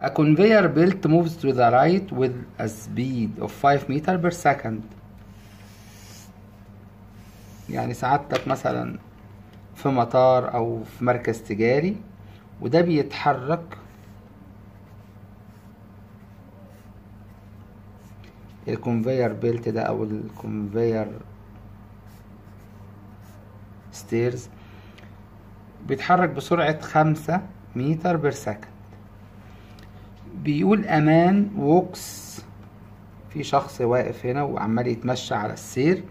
A conveyor belt moves to the right with a speed of 5 meter per second يعني سعادتك مثلا في مطار او في مركز تجاري وده بيتحرك الكونفير بيلت ده او الكونفير ستيرز بيتحرك بسرعة خمسة متر بير سكند بيقول امان ووكس في شخص واقف هنا وعمال يتمشى على السير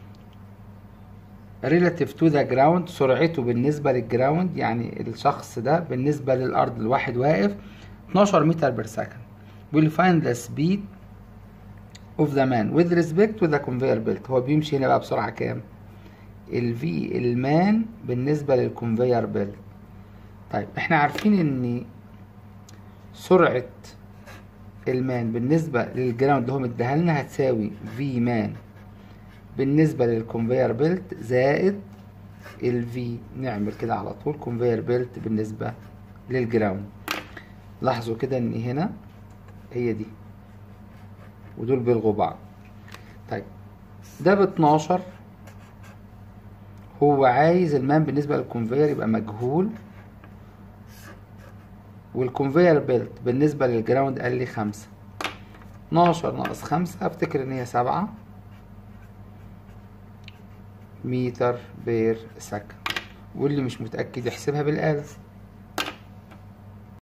relative to the ground سرعته بالنسبة للجراوند يعني الشخص ده بالنسبة للأرض الواحد واقف 12 متر بير سكند will find the speed of the man with respect to the conveyor belt هو بيمشي هنا بقى بسرعة كام ال V المان بالنسبة للكونفير بيلت طيب احنا عارفين ان سرعة المان بالنسبة للجراوند اللي هو مديها لنا هتساوي في مان بالنسبة للكونفير بيلت زائد ال في نعمل كده على طول كونفير بيلت بالنسبة للجراوند لاحظوا كده ان هنا هي دي ودول بيلغوا بعض طيب ده ب 12 هو عايز المان بالنسبة للكونفير يبقى مجهول والكونفير بيلت بالنسبة للجراوند قال لي خمسة 12 ناقص خمسة افتكر ان هي سبعة متر بير سكند واللي مش متأكد يحسبها بالآلة